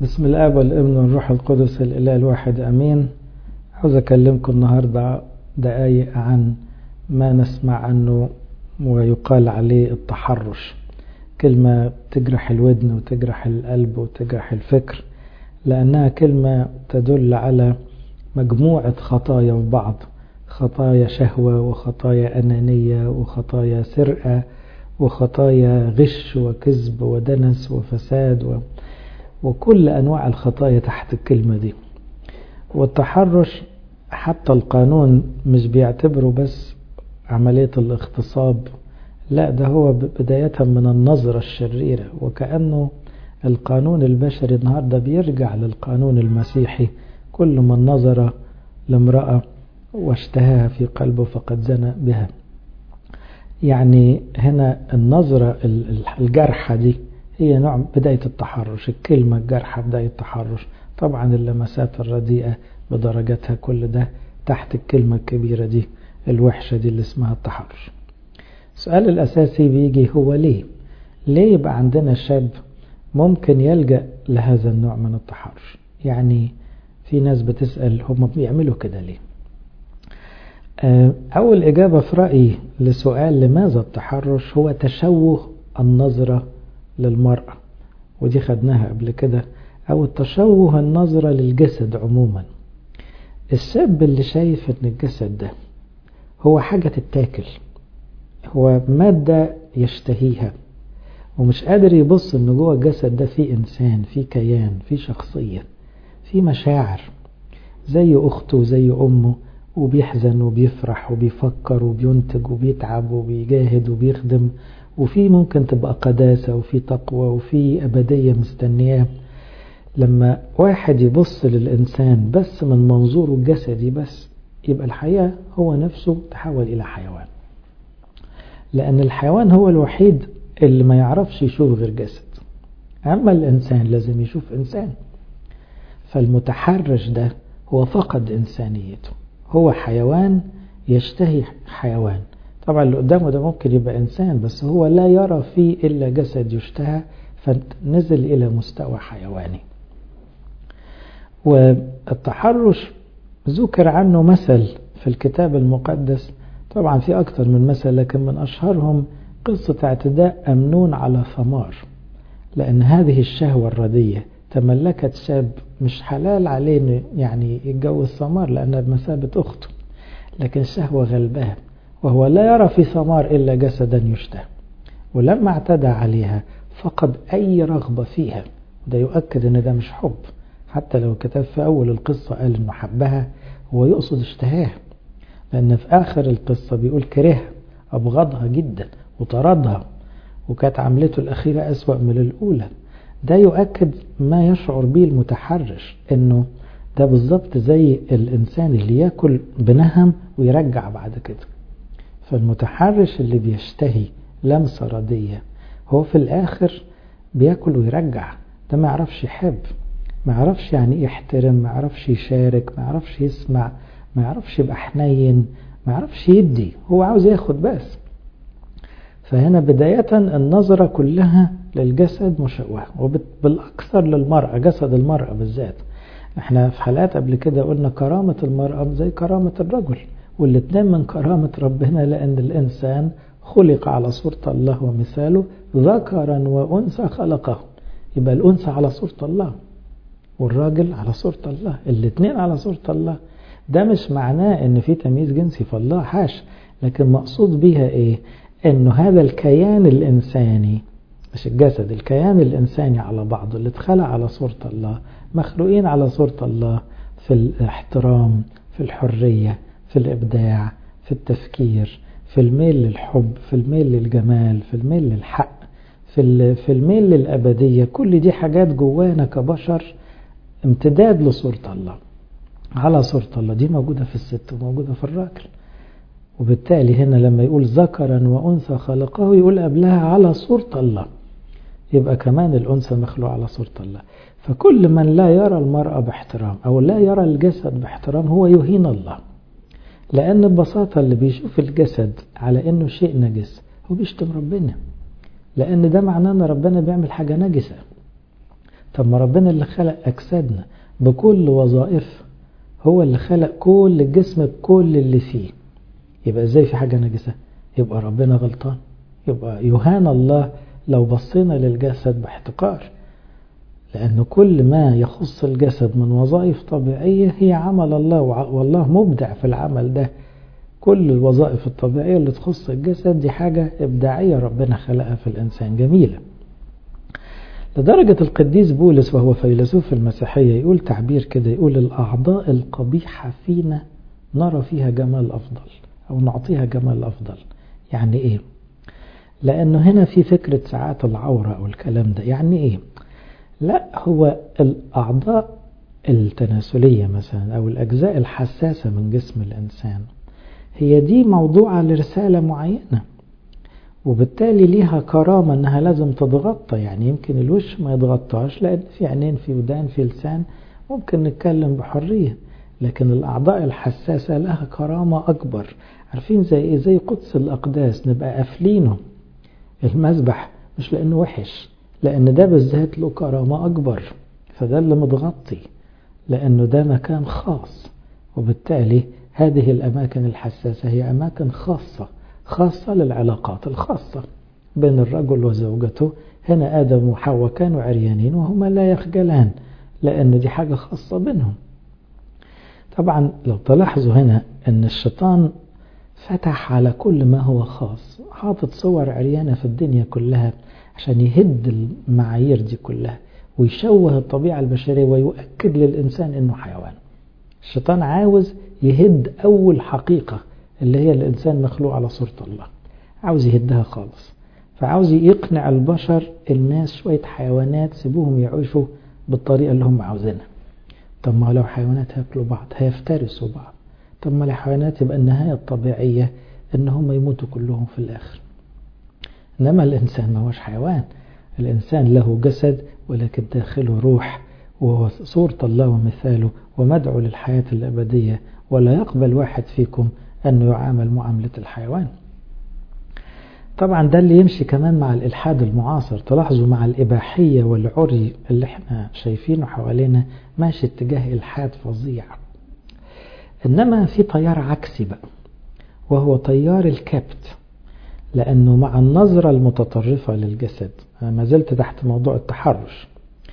بسم الاب والابن والروح القدس الاله الواحد امين عاوز اكلمكم النهارده دقايق عن ما نسمع عنه ويقال عليه التحرش كلمة تجرح الودن وتجرح القلب وتجرح الفكر لأنها كلمة تدل على مجموعة خطايا في بعض خطايا شهوة وخطايا أنانية وخطايا سرقة وخطايا غش وكذب ودنس وفساد و... وكل أنواع الخطايا تحت الكلمة دي والتحرش حتى القانون مش بيعتبره بس عملية الاغتصاب لا ده هو بداية من النظرة الشريرة وكأنه القانون البشري النهاردة بيرجع للقانون المسيحي كل من نظر لامرأة واشتهاها في قلبه فقد زنى بها يعني هنا النظرة الجرحة دي هي نوع بداية التحرش الكلمة الجرحة بداية التحرش طبعا اللمسات الرديئة بدرجاتها كل ده تحت الكلمة الكبيرة دي الوحشة دي اللي اسمها التحرش السؤال الأساسي بيجي هو ليه ليه يبقى عندنا شاب ممكن يلجأ لهذا النوع من التحرش يعني في ناس بتسأل هم بيعملوا كده ليه أول إجابة في رأيي لسؤال لماذا التحرش هو تشوه النظرة للمرأة ودي خدناها قبل كده أو التشوه النظرة للجسد عموما الشاب اللي شايف ان الجسد ده هو حاجة تتاكل هو مادة يشتهيها ومش قادر يبص ان جوه الجسد ده في انسان في كيان في شخصية في مشاعر زي اخته زي امه وبيحزن وبيفرح وبيفكر وبينتج وبيتعب وبيجاهد وبيخدم وفي ممكن تبقى قداسة وفي تقوى وفي أبدية مستنياه لما واحد يبص للإنسان بس من منظوره الجسدي بس يبقى الحقيقة هو نفسه تحول إلى حيوان لأن الحيوان هو الوحيد اللي ما يعرفش يشوف غير جسد أما الإنسان لازم يشوف إنسان فالمتحرش ده هو فقد إنسانيته هو حيوان يشتهي حيوان طبعا اللي قدامه ده ممكن يبقى إنسان بس هو لا يرى فيه إلا جسد يشتهى فنزل إلى مستوى حيواني والتحرش ذكر عنه مثل في الكتاب المقدس طبعا في أكثر من مثل لكن من أشهرهم قصة اعتداء أمنون على ثمار لأن هذه الشهوة الردية تملكت شاب مش حلال عليه انه يعني يتجوز ثمار لأنها بمثابة أخته لكن الشهوة غلبها وهو لا يرى في ثمار إلا جسدا يشتهى ولما اعتدى عليها فقد أي رغبة فيها ده يؤكد أن ده مش حب حتى لو كتب في أول القصة قال أنه حبها هو يقصد اشتهاها لأن في آخر القصة بيقول كرهها أبغضها جدا وطردها وكانت عملته الأخيرة أسوأ من الأولى ده يؤكد ما يشعر به المتحرش أنه ده بالظبط زي الإنسان اللي يأكل بنهم ويرجع بعد كده فالمتحرش اللي بيشتهي لمسة ردية هو في الآخر بياكل ويرجع ده ما يعرفش يحب ما يعرفش يعني يحترم ما يعرفش يشارك ما يعرفش يسمع ما يعرفش يبقى حنين ما يعرفش يدي هو عاوز ياخد بس فهنا بداية النظرة كلها للجسد مشوهة وبالأكثر للمرأة جسد المرأة بالذات احنا في حلقات قبل كده قلنا كرامة المرأة زي كرامة الرجل والاتنين من كرامة ربنا لأن الإنسان خلق على صورة الله ومثاله ذكرا وأنثى خلقه يبقى الأنثى على صورة الله والراجل على صورة الله الاثنين على صورة الله ده مش معناه ان في تمييز جنسي في الله حاش لكن مقصود بيها ايه انه هذا الكيان الانساني مش الجسد الكيان الانساني على بعضه اللي اتخلق على صورة الله مخلوقين على صورة الله في الاحترام في الحرية في الابداع في التفكير في الميل للحب في الميل للجمال في الميل للحق في في الميل للأبدية كل دي حاجات جوانا كبشر امتداد لصورة الله على صورة الله دي موجودة في الست وموجودة في الراجل وبالتالي هنا لما يقول ذكرا وأنثى خلقه يقول قبلها على صورة الله يبقى كمان الأنثى مخلوق على صورة الله فكل من لا يرى المرأة باحترام أو لا يرى الجسد باحترام هو يهين الله لأن ببساطة اللي بيشوف الجسد على إنه شيء نجس هو بيشتم ربنا لأن ده معناه إن ربنا بيعمل حاجة نجسة طب ما ربنا اللي خلق أجسادنا بكل وظائف هو اللي خلق كل الجسم بكل اللي فيه يبقى ازاي في حاجة نجسة يبقى ربنا غلطان يبقى يهان الله لو بصينا للجسد باحتقار لأن كل ما يخص الجسد من وظائف طبيعية هي عمل الله والله مبدع في العمل ده كل الوظائف الطبيعية اللي تخص الجسد دي حاجة إبداعية ربنا خلقها في الإنسان جميلة لدرجة القديس بولس وهو فيلسوف المسيحية يقول تعبير كده يقول الأعضاء القبيحة فينا نرى فيها جمال أفضل أو نعطيها جمال أفضل يعني إيه لأنه هنا في فكرة ساعات العورة أو الكلام ده يعني إيه لا هو الأعضاء التناسلية مثلا أو الأجزاء الحساسة من جسم الإنسان هي دي موضوعة لرسالة معينة وبالتالي ليها كرامة انها لازم تتغطى يعني يمكن الوش ما يتغطاش لان في عينين في ودان في لسان ممكن نتكلم بحرية لكن الاعضاء الحساسة لها كرامة اكبر عارفين زي ايه زي قدس الاقداس نبقى قافلينه المذبح مش لانه وحش لان ده بالذات له كرامة اكبر فده اللي متغطي لانه ده مكان خاص وبالتالي هذه الاماكن الحساسة هي اماكن خاصة خاصة للعلاقات الخاصة بين الرجل وزوجته هنا آدم وحواء كانوا عريانين وهما لا يخجلان لأن دي حاجة خاصة بينهم طبعا لو تلاحظوا هنا أن الشيطان فتح على كل ما هو خاص حاطط صور عريانة في الدنيا كلها عشان يهد المعايير دي كلها ويشوه الطبيعة البشرية ويؤكد للإنسان أنه حيوان الشيطان عاوز يهد أول حقيقة اللي هي الإنسان مخلوق على صورة الله عاوز يهدها خالص فعاوز يقنع البشر الناس شوية حيوانات سيبوهم يعيشوا بالطريقة اللي هم عاوزينها طب ما لو حيوانات هياكلوا بعض هيفترسوا بعض طب ما الحيوانات يبقى النهاية الطبيعية ان هم يموتوا كلهم في الآخر إنما الإنسان ما هوش حيوان الإنسان له جسد ولكن داخله روح وهو صورة الله ومثاله ومدعو للحياة الأبدية ولا يقبل واحد فيكم أنه يعامل معاملة الحيوان طبعا ده اللي يمشي كمان مع الإلحاد المعاصر تلاحظوا مع الإباحية والعري اللي احنا شايفينه حوالينا ماشي اتجاه إلحاد فظيع إنما في تيار عكسي بقى وهو تيار الكبت لأنه مع النظرة المتطرفة للجسد أنا ما زلت تحت موضوع التحرش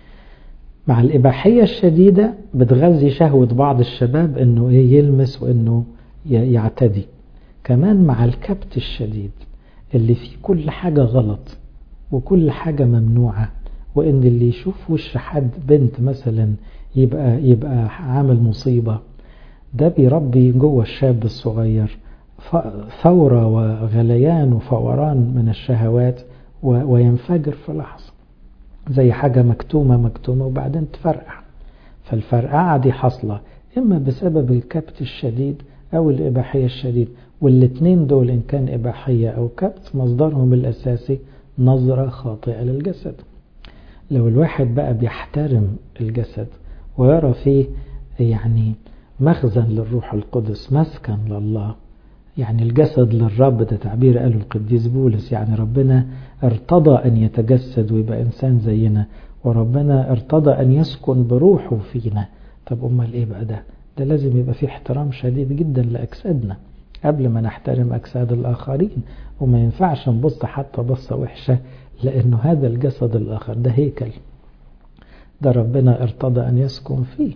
مع الإباحية الشديدة بتغذي شهوة بعض الشباب أنه إيه يلمس وأنه يعتدي كمان مع الكبت الشديد اللي فيه كل حاجة غلط وكل حاجة ممنوعة وإن اللي يشوف وش حد بنت مثلا يبقى يبقى عامل مصيبة ده بيربي جوه الشاب الصغير ثورة وغليان وفوران من الشهوات وينفجر في لحظة زي حاجة مكتومة مكتومة وبعدين تفرقع فالفرقعة دي حصلة إما بسبب الكبت الشديد أو الإباحية الشديد والاتنين دول إن كان إباحية أو كبت مصدرهم الأساسي نظرة خاطئة للجسد لو الواحد بقى بيحترم الجسد ويرى فيه يعني مخزن للروح القدس مسكن لله يعني الجسد للرب ده تعبير قاله القديس بولس يعني ربنا ارتضى أن يتجسد ويبقى إنسان زينا وربنا ارتضى أن يسكن بروحه فينا طب أمال إيه بقى ده ده لازم يبقى فيه احترام شديد جدا لأجسادنا قبل ما نحترم أجساد الآخرين وما ينفعش نبص حتى بصة وحشة لأنه هذا الجسد الآخر ده هيكل ده ربنا ارتضى أن يسكن فيه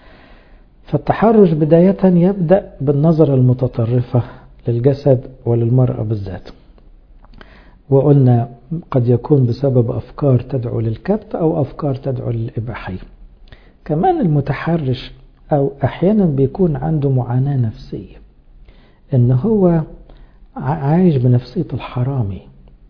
فالتحرش بداية يبدأ بالنظرة المتطرفة للجسد وللمرأة بالذات وقلنا قد يكون بسبب أفكار تدعو للكبت أو أفكار تدعو للإباحية كمان المتحرش أو أحيانا بيكون عنده معاناة نفسية إن هو عايش بنفسية الحرامي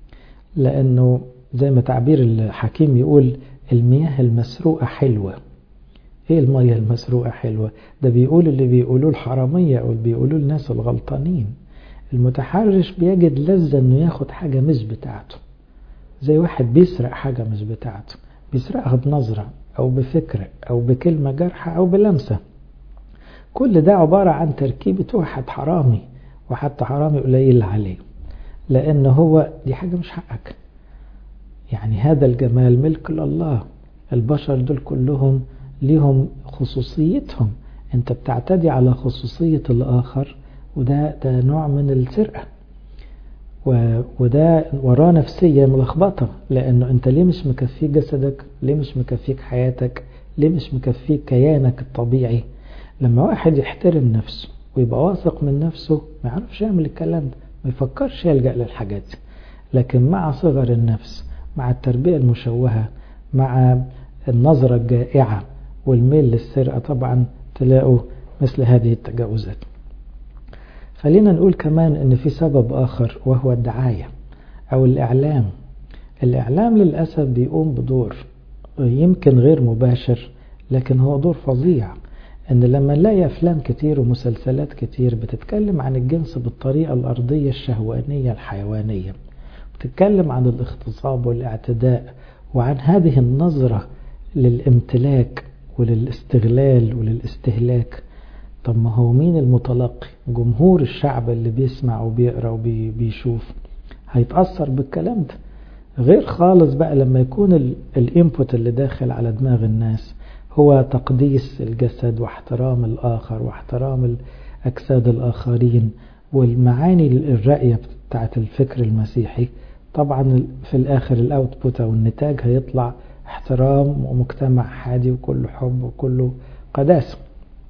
لأنه زي ما تعبير الحكيم يقول المياه المسروقة حلوة ايه المية المسروقة حلوة ده بيقول اللي بيقولوه الحرامية او اللي بيقولوه الناس الغلطانين المتحرش بيجد لذة انه ياخد حاجة مش بتاعته زي واحد بيسرق حاجة مش بتاعته بيسرقها بنظرة او بفكرة او بكلمة جارحة او بلمسة كل ده عبارة عن تركيبة واحد حرامي وحتى حرامي قليل عليه لان هو دي حاجة مش حقك يعني هذا الجمال ملك لله البشر دول كلهم ليهم خصوصيتهم انت بتعتدي على خصوصية الآخر وده ده نوع من السرقة وده وراه نفسية ملخبطة لأنه أنت ليه مش مكفيك جسدك ليه مش مكفيك حياتك ليه مش مكفيك كيانك الطبيعي لما واحد يحترم نفسه ويبقى واثق من نفسه ما يعرفش يعمل الكلام ده ما يفكرش يلجأ للحاجات دي لكن مع صغر النفس مع التربية المشوهة مع النظرة الجائعة والميل للسرقة طبعا تلاقوا مثل هذه التجاوزات خلينا نقول كمان ان في سبب اخر وهو الدعاية او الاعلام الاعلام للأسف بيقوم بدور يمكن غير مباشر لكن هو دور فظيع ان لما نلاقي افلام كتير ومسلسلات كتير بتتكلم عن الجنس بالطريقة الارضية الشهوانية الحيوانية بتتكلم عن الاغتصاب والاعتداء وعن هذه النظرة للامتلاك وللاستغلال وللاستهلاك طب ما هو مين المتلقي جمهور الشعب اللي بيسمع وبيقرا وبيشوف هيتأثر بالكلام ده غير خالص بقى لما يكون الانبوت اللي داخل على دماغ الناس هو تقديس الجسد واحترام الآخر واحترام أجساد الآخرين والمعاني الرأية بتاعت الفكر المسيحي طبعا في الآخر الأوتبوت أو النتاج هيطلع احترام ومجتمع هادي وكله حب وكله قداسة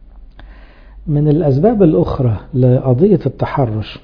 من الأسباب الأخرى لقضية التحرش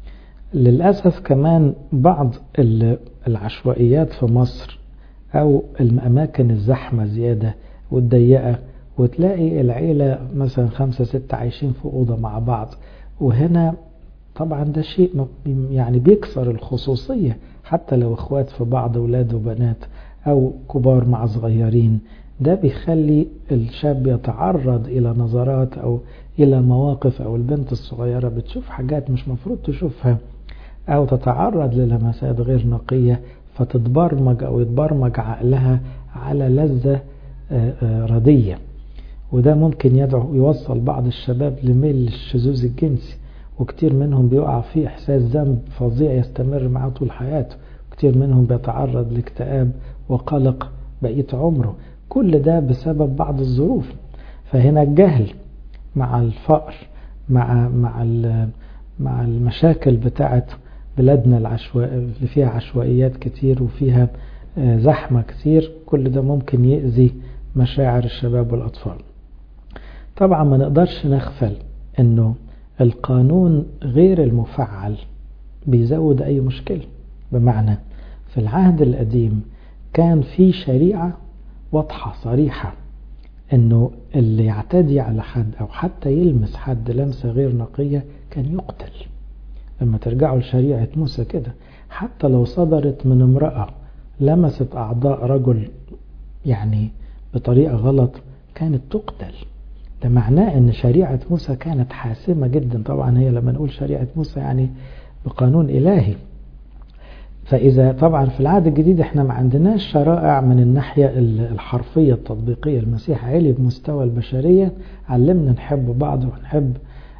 للأسف كمان بعض العشوائيات في مصر أو الأماكن الزحمة زيادة والضيقة وتلاقي العيلة مثلا خمسة ستة عايشين في أوضة مع بعض وهنا طبعا ده شيء يعني بيكسر الخصوصية حتى لو اخوات في بعض أولاد وبنات أو كبار مع صغيرين ده بيخلي الشاب يتعرض إلى نظرات أو إلى مواقف أو البنت الصغيرة بتشوف حاجات مش مفروض تشوفها أو تتعرض للمسات غير نقية فتتبرمج أو يتبرمج عقلها على لذة ردية وده ممكن يدعو يوصل بعض الشباب لميل للشذوذ الجنسي وكتير منهم بيقع في إحساس ذنب فظيع يستمر معاه طول حياته كتير منهم بيتعرض لاكتئاب وقلق بقية عمره كل ده بسبب بعض الظروف فهنا الجهل مع الفقر مع مع مع المشاكل بتاعت بلادنا العشواء اللي فيها عشوائيات كتير وفيها زحمة كتير كل ده ممكن يأذي مشاعر الشباب والأطفال طبعا ما نقدرش نغفل انه القانون غير المفعل بيزود اي مشكلة بمعنى في العهد القديم كان في شريعة واضحة صريحة انه اللي يعتدي على حد او حتى يلمس حد لمسة غير نقية كان يقتل لما ترجعوا لشريعة موسى كده حتى لو صدرت من امرأة لمست أعضاء رجل يعني بطريقة غلط كانت تقتل ده معناه ان شريعة موسى كانت حاسمة جدا طبعا هي لما نقول شريعة موسى يعني بقانون إلهي فإذا طبعا في العهد الجديد احنا ما عندناش شرائع من الناحية الحرفية التطبيقية المسيح عالي بمستوى البشرية علمنا نحب بعض ونحب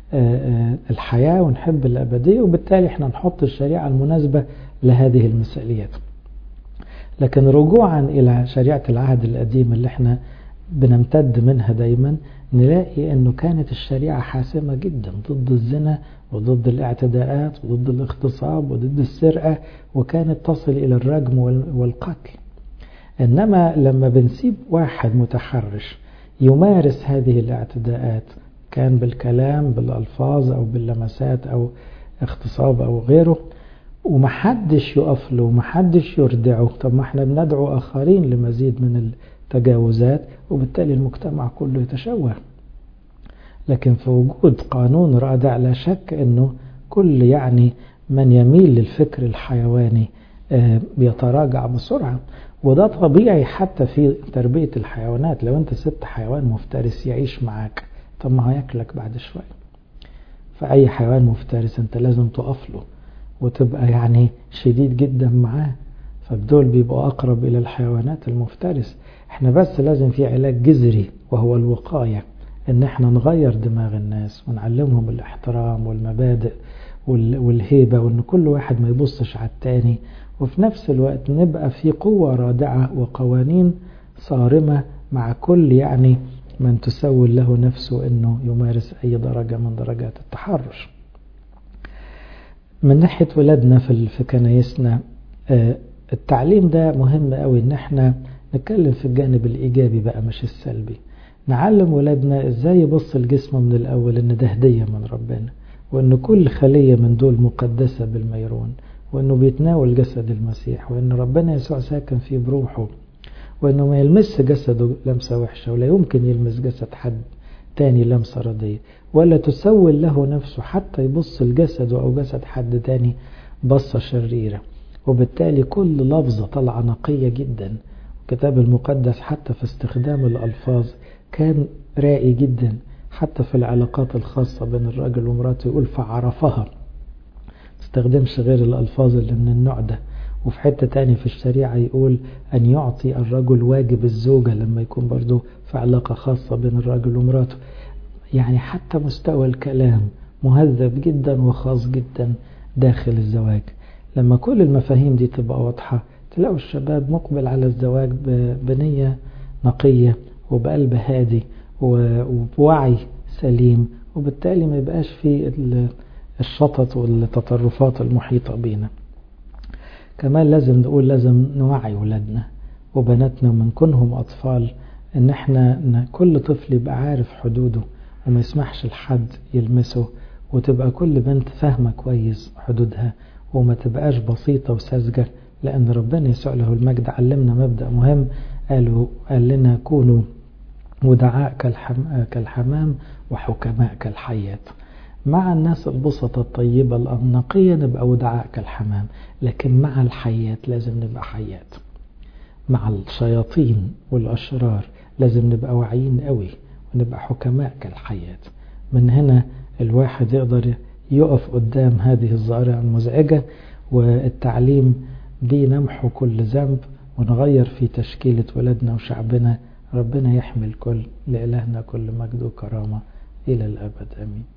الحياة ونحب الأبدية وبالتالي احنا نحط الشريعة المناسبة لهذه المثاليات لكن رجوعا إلى شريعة العهد القديم اللي احنا بنمتد منها دايما نلاقي انه كانت الشريعة حاسمة جدا ضد الزنا وضد الاعتداءات وضد الاغتصاب وضد السرقة وكانت تصل الى الرجم والقتل انما لما بنسيب واحد متحرش يمارس هذه الاعتداءات كان بالكلام بالالفاظ او باللمسات او اغتصاب او غيره ومحدش يقف له ومحدش يردعه طب ما احنا بندعو اخرين لمزيد من التجاوزات وبالتالي المجتمع كله يتشوه لكن في وجود قانون رادع لا شك انه كل يعني من يميل للفكر الحيواني بيتراجع بسرعة وده طبيعي حتى في تربية الحيوانات لو انت سبت حيوان مفترس يعيش معاك طب ما هياكلك بعد شوية فأي حيوان مفترس انت لازم تقف له وتبقى يعني شديد جدا معاه فدول بيبقوا أقرب إلى الحيوانات المفترس احنا بس لازم في علاج جذري وهو الوقاية ان احنا نغير دماغ الناس ونعلمهم الاحترام والمبادئ والهيبة وان كل واحد ما يبصش على التاني وفي نفس الوقت نبقى في قوة رادعة وقوانين صارمة مع كل يعني من تسول له نفسه أنه يمارس أي درجة من درجات التحرش من ناحية ولادنا في كنايسنا التعليم ده مهم قوي ان احنا نتكلم في الجانب الايجابي بقى مش السلبي نعلم ولادنا ازاي يبص الجسم من الاول ان ده هدية من ربنا وان كل خلية من دول مقدسة بالميرون وانه بيتناول جسد المسيح وان ربنا يسوع ساكن فيه بروحه وانه ما يلمس جسده لمسة وحشة ولا يمكن يلمس جسد حد تاني لمسة رضية ولا تسول له نفسه حتى يبص لجسده أو جسد حد تاني بصة شريرة وبالتالي كل لفظة طلع نقية جدا الكتاب المقدس حتى في استخدام الألفاظ كان رائي جدا حتى في العلاقات الخاصة بين الرجل ومراته يقول فعرفها استخدمش غير الألفاظ اللي من النوع ده وفي حتة تاني في الشريعة يقول أن يعطي الرجل واجب الزوجة لما يكون برضو في علاقة خاصة بين الرجل ومراته يعني حتى مستوى الكلام مهذب جدا وخاص جدا داخل الزواج لما كل المفاهيم دي تبقى واضحة تلاقوا الشباب مقبل على الزواج بنية نقية وبقلب هادي وبوعي سليم وبالتالي ما يبقاش في الشطط والتطرفات المحيطة بينا كمان لازم نقول لازم نوعي ولادنا وبناتنا من كونهم أطفال إن إحنا كل طفل يبقى عارف حدوده وما يسمحش لحد يلمسه وتبقى كل بنت فاهمة كويس حدودها وما تبقاش بسيطة وساذجة لأن ربنا يسوع له المجد علمنا مبدأ مهم قالوا قال لنا كونوا ودعاء كالحمام وحكماء كالحيات مع الناس البسطة الطيبة النقية نبقى ودعاء كالحمام لكن مع الحيات لازم نبقى حيات مع الشياطين والأشرار لازم نبقى واعيين قوي ونبقى حكماء كالحيات من هنا الواحد يقدر يقف قدام هذه الظاهرة المزعجة والتعليم دي نمحو كل ذنب ونغير في تشكيلة ولادنا وشعبنا ربنا يحمي الكل لإلهنا كل مجد وكرامة إلى الأبد أمين